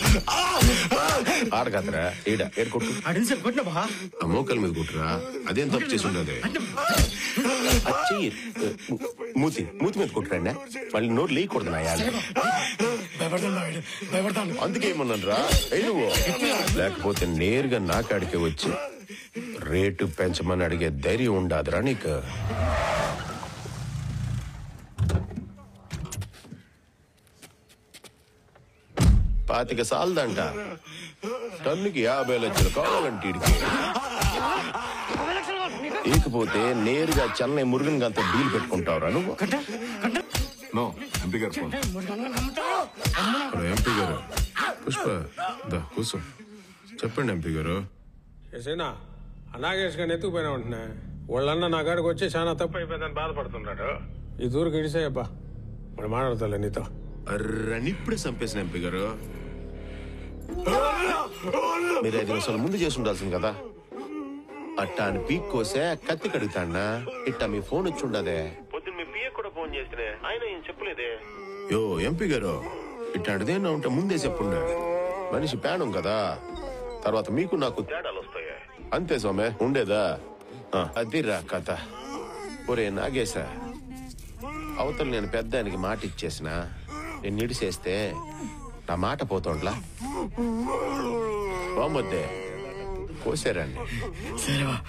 ఆడగదరా ఈడ ఏడు కొట్టు అడిగి సార్ కొట్టిన బా ఆ మోకాల మీద కొట్టురా అదేం తప్పు చేసి ఉండదు అచ్చి మూతి మూతి మీద కొట్టురండి మళ్ళీ నోరు లేయకూడదు నా యాడ భయపడతాను భయపడతాను అందుకే ఏమన్నాను రా నువ్వు లేకపోతే నేరుగా నా కాడికి వచ్చి రేటు పెంచమని అడిగే ధైర్యం ఉండదురా నీకు పాతిక సాలదంట టన్నుకి యాభై లక్షలు కావాలంటే ఈడికి ఇకపోతే నేరుగా చెన్నై మురుగన్ గంత డీల్ పెట్టుకుంటావురా నువ్వు నో ఎంపీ గారు ఫోన్ హలో ఎంపీ గారు పుష్ప దా కూర్చో చెప్పండి ఎంపీ గారు ఏసైనా అనాగేష్ గారిని ఎత్తుకుపోయినా ఉంటున్నా వాళ్ళన్న నా కాడికి వచ్చి చాలా తప్పు అయిపోయిందని బాధపడుతున్నాడు ఈ దూరికి ఇడిసేయబ్బా మరి మాట్లాడతాలే నీతో అర్రని ఇప్పుడే చంపేసిన ఎంపీ గారు మీరు ఐదు నిమిషాలు ముందు చేసి ఉండాల్సింది కదా అట్టా అని పీక్ కోసే కత్తి కడుగుతాడా ఇట్టా మీ ఫోన్ వచ్చి ఉండదే పొద్దున్న మీ పిఏ కూడా ఫోన్ చేస్తే ఆయన ఏం చెప్పలేదే యో ఎంపీ గారు ఇట్లాంటిదేనా ఉంటే ముందే చెప్పుండే మనిషి పేణం కదా తర్వాత మీకు నాకు తేడాలు వస్తాయి అంతే సోమే ఉండేదా ఆ, అదిరా కథ ఒరే నాగేశా అవతల నేను పెద్ద ఆయనకి మాట ఇచ్చేసిన నేను నిడిసేస్తే నా మాట పోతోండ్లా బామ్మొద్దే కోసారండి సరే బా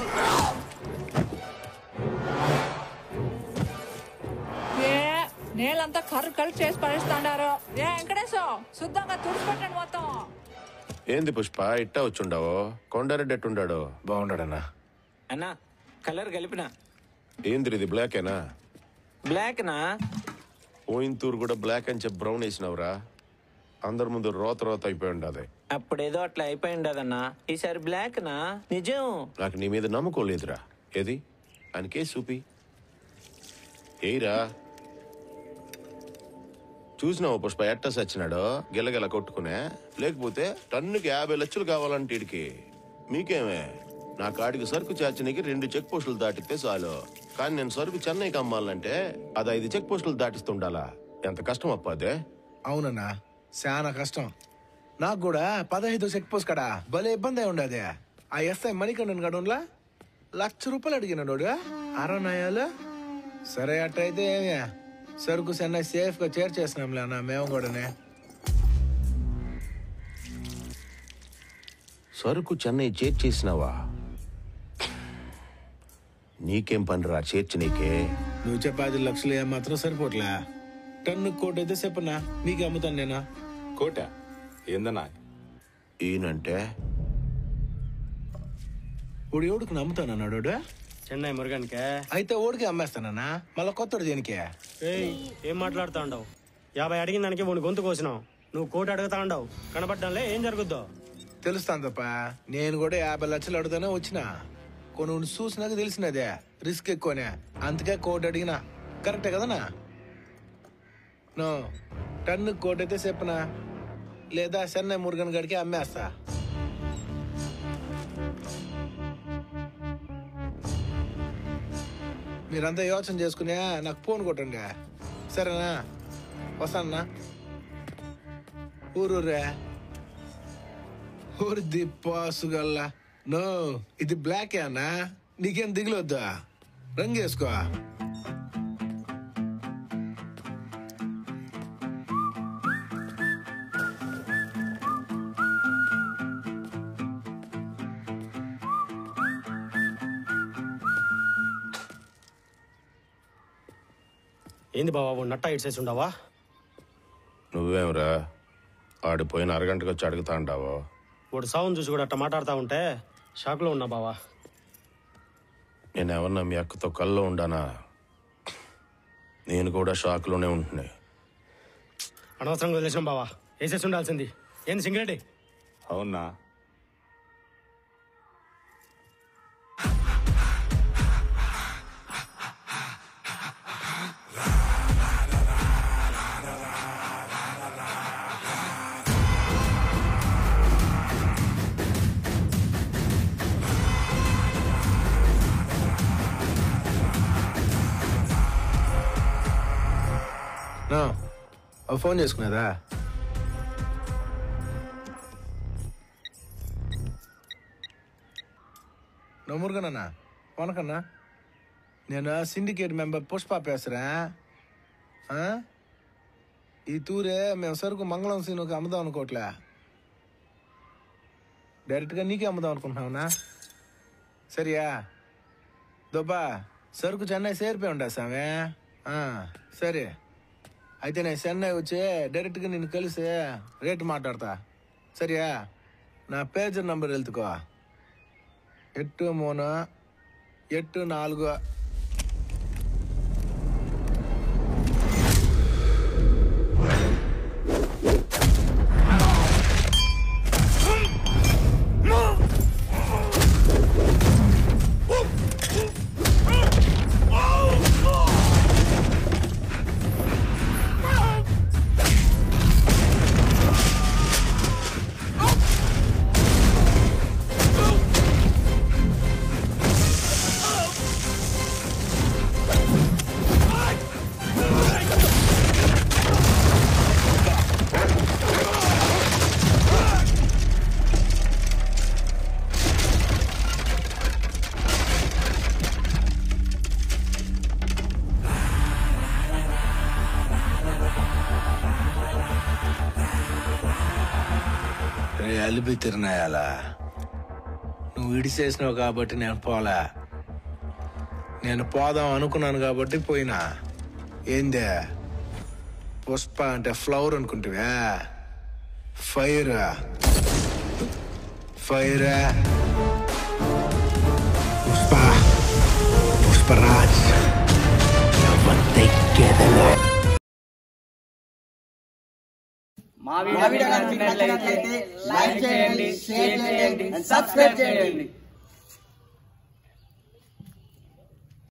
ఏ నేలంతా కర్రు కర్రు చేసి పడేస్తాడారు ఏ వెంకటేశం శుద్ధంగా తుడిచిపెట్టండి మొత్తం ఏంది పుష్ప ఇట్టా వచ్చుండావో కొండారెడ్డి ఎట్టుండాడు బాగున్నాడన్నా అన్నా కలర్ కలిపిన ఏంది ఇది బ్లాకేనా బ్లాక్ నా ఓయింతూరు కూడా బ్లాక్ అని చెప్పి బ్రౌన్ వేసినావురా అందరి ముందు రోత రోత అయిపోయి ఉండదు అప్పుడేదో అట్లా అయిపోయి ఉండదన్నా ఈసారి బ్లాక్ నా నిజం నాకు నీ మీద నమ్మకం లేదురా ఏది ఆయనకే చూపి ఏయిరా చూసినావు పుష్ప ఎట్ట సచ్చినాడో గిలగిల కొట్టుకునే లేకపోతే టన్నుకి యాభై లక్షలు కావాలంటే ఈడికి మీకేమే నా కాడికి సరుకు చేర్చనీకి రెండు చెక్ పోస్టులు దాటితే చాలు కానీ నేను సరుకు చెన్నైకి అమ్మాలంటే అది ఐదు చెక్ పోస్టులు దాటిస్తుండాలా ఎంత కష్టం అప్ప అదే అవునన్నా చాలా కష్టం నాకు కూడా పదహైదు చెక్ పోస్ట్ కడా భలే ఇబ్బంది అయి ఉండదు ఆ ఎస్ఐ మణికండన్ గడున్లా లక్ష రూపాయలు అడిగినాడు అరనాయాలు సరే అట్టయితే ఏమి సరుకు చెన్నై సేఫ్ గా చేర్చేసినాంలే అన్న మేము కూడానే సరుకు చెన్నై చేర్చేసినావా నీకేం పనిరా చేర్చి నీకే నువ్వు చెప్పే ఐదు లక్షలు ఏమాత్రం సరిపోట్లే టన్ను కోటి అయితే చెప్పనా నీకు అమ్ముతాను నేనా కోట ఏందన్నా ఈయనంటే ఇప్పుడు ఎవడికి నమ్ముతాను అన్నాడు చెన్నై మురుగన్కే అయితే ఓడికి అమ్మేస్తానన్నా మళ్ళీ కొత్తడు దేనికి ఏయ్ ఏం మాట్లాడుతా ఉండవు యాభై అడిగిన దానికి మూడు గొంతు కోసినావు నువ్వు కోటి అడుగుతా ఉండవు కనబడ్డంలే ఏం జరుగుద్దో తెలుస్తాను తప్ప నేను కూడా యాభై లక్షలు అడుగుతానే వచ్చిన కొన్ని చూసినాక తెలిసినదే రిస్క్ ఎక్కువనే అందుకే కోటి అడిగినా కరెక్టే కదనా నో టన్ను కోటి అయితే చెప్పనా లేదా చెన్నై మురుగన్ గడికి అమ్మేస్తా మీరంతా యోచన చేసుకునే నాకు ఫోన్ కొట్టండి సరేనా వస్తానా ఊరూరే ఊరి దిప్పాసుగల్లా నో ఇది బ్లాక్ అన్నా నీకేం దిగులొద్దా రంగు వేసుకో ఏంది బాబా వాడు నట్ట ఇడ్సేసి ఉండవా నువ్వేంరా ఆడిపోయిన అరగంటకు వచ్చి అడుగుతా అంటావో వాడు సావును చూసి కూడా అట్ట మాట్లాడుతా ఉంటే షాక్లో ఉన్నా బావా నేను ఎవరన్నా మీ అక్కతో కల్లో ఉండానా నేను కూడా షాక్లోనే ఉంటున్నాయి అనవసరంగా వదిలేసాం బావా వేసేసి ఉండాల్సింది ఏంది సింగరెడ్డి అవునా నో, ఓ ఫోన్ చేసుకునేదా నువ్వు మురుగనన్నా వనకన్నా నేను సిండికేట్ మెంబర్ పుష్ప పేసరా ఆ? ఈ తూరే మేము సరుకు మంగళం సీనుకి అమ్ముదాం అనుకోవట్లే డైరెక్ట్గా నీకే అమ్ముదాం అనుకుంటున్నావునా సరియా దొబ్బా సరుకు చెన్నై చేరిపోయి ఉండా సామె ఆ, సరే అయితే నేను చెన్నై వచ్చి డైరెక్ట్గా నిన్ను కలిసి రేటు మాట్లాడతా సరియా నా పేజర్ నంబర్ వెళ్తుకో ఎట్టు మూడు ఎట్టు నాలుగు రే అలిపి తిరునాయాల నువ్వు ఇడిసేసినావు కాబట్టి నేను పోలే నేను పోదాం అనుకున్నాను కాబట్టి పోయినా ఏందే పుష్ప అంటే ఫ్లవర్ అనుకుంటువా ఫైర్ ఫైర్ పుష్ప పుష్పరాజ్ మా వీడియో కనుక నచ్చినట్లయితే లైక్ చేయండి షేర్ చేయండి సబ్స్క్రైబ్ చేయండి